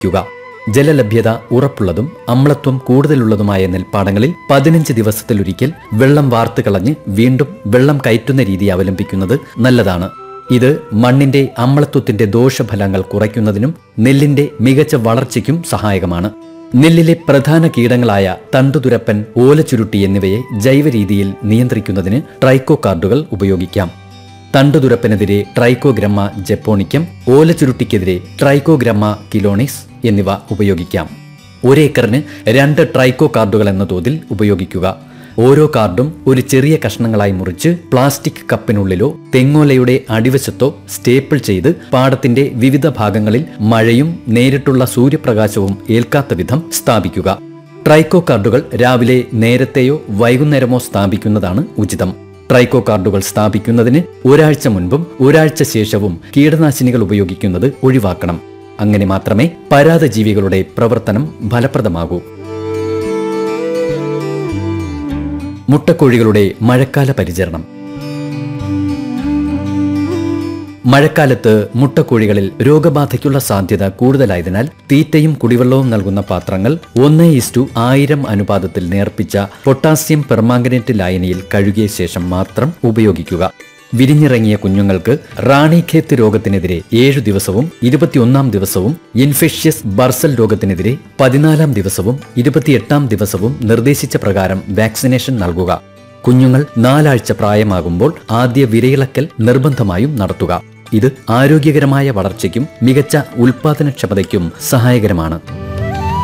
ക്കുക ജലലഭ്യത ഉറപ്പുള്ളതും അമ്ലത്വം കൂടുതലുള്ളതുമായ നെൽപ്പാടങ്ങളിൽ പതിനഞ്ച് ദിവസത്തിലൊരിക്കൽ വെള്ളം വാർത്ത് കളഞ്ഞ് വീണ്ടും വെള്ളം കയറ്റുന്ന രീതി അവലംബിക്കുന്നത് നല്ലതാണ് ഇത് മണ്ണിന്റെ അമ്ലത്വത്തിന്റെ ദോഷഫലങ്ങൾ കുറയ്ക്കുന്നതിനും നെല്ലിന്റെ മികച്ച വളർച്ചയ്ക്കും സഹായകമാണ് നെല്ലിലെ പ്രധാന കീടങ്ങളായ തണ്ടുതുരപ്പൻ ഓലച്ചുരുട്ടി എന്നിവയെ ജൈവരീതിയിൽ നിയന്ത്രിക്കുന്നതിന് ട്രൈക്കോ കാർഡുകൾ ഉപയോഗിക്കാം തണ്ടുതുരപ്പനെതിരെ ട്രൈക്കോഗ്രമ്മ ജപ്പോണിക്കം ഓലച്ചുരുട്ടിക്കെതിരെ ട്രൈക്കോഗ്രമ്മ കിലോണിസ് എന്നിവ ഉപയോഗിക്കാം ഒരേക്കറിന് രണ്ട് ട്രൈക്കോ കാർഡുകൾ എന്ന തോതിൽ ഉപയോഗിക്കുക ഓരോ കാർഡും ഒരു ചെറിയ കഷ്ണങ്ങളായി മുറിച്ച് പ്ലാസ്റ്റിക് കപ്പിനുള്ളിലോ തെങ്ങോലയുടെ അടിവശത്തോ സ്റ്റേപ്പിൾ ചെയ്ത് പാടത്തിന്റെ വിവിധ ഭാഗങ്ങളിൽ മഴയും നേരിട്ടുള്ള സൂര്യപ്രകാശവും ഏൽക്കാത്ത വിധം സ്ഥാപിക്കുക ട്രൈക്കോ കാർഡുകൾ രാവിലെ നേരത്തെയോ വൈകുന്നേരമോ സ്ഥാപിക്കുന്നതാണ് ഉചിതം ട്രൈക്കോ കാർഡുകൾ സ്ഥാപിക്കുന്നതിന് ഒരാഴ്ച മുൻപും ഒരാഴ്ച ശേഷവും കീടനാശിനികൾ ഉപയോഗിക്കുന്നത് ഒഴിവാക്കണം അങ്ങനെ മാത്രമേ പരാതജീവികളുടെ പ്രവർത്തനം ഫലപ്രദമാകൂ മുട്ടക്കോഴികളുടെ മഴക്കാല പരിചരണം മഴക്കാലത്ത് മുട്ടക്കോഴികളിൽ രോഗബാധയ്ക്കുള്ള സാധ്യത കൂടുതലായതിനാൽ തീറ്റയും കുടിവെള്ളവും നൽകുന്ന പാത്രങ്ങൾ ഒന്ന് ഇസ്റ്റു ആയിരം അനുപാതത്തിൽ നേർപ്പിച്ച പൊട്ടാസ്യം പെർമാംഗനേറ്റ് ലായനിയിൽ കഴുകിയ ശേഷം മാത്രം ഉപയോഗിക്കുക വിരിഞ്ഞിറങ്ങിയ കുഞ്ഞുങ്ങൾക്ക് റാണിഖേത്ത് രോഗത്തിനെതിരെ ഏഴു ദിവസവും ഇരുപത്തിയൊന്നാം ദിവസവും ഇൻഫെഷ്യസ് ബർസൽ രോഗത്തിനെതിരെ പതിനാലാം ദിവസവും ഇരുപത്തിയെട്ടാം ദിവസവും നിർദ്ദേശിച്ച പ്രകാരം വാക്സിനേഷൻ നൽകുക കുഞ്ഞുങ്ങൾ നാലാഴ്ച പ്രായമാകുമ്പോൾ ആദ്യ വിരയിളക്കൽ നിർബന്ധമായും നടത്തുക ഇത് ആരോഗ്യകരമായ വളർച്ചയ്ക്കും മികച്ച ഉൽപാദനക്ഷമതയ്ക്കും സഹായകരമാണ്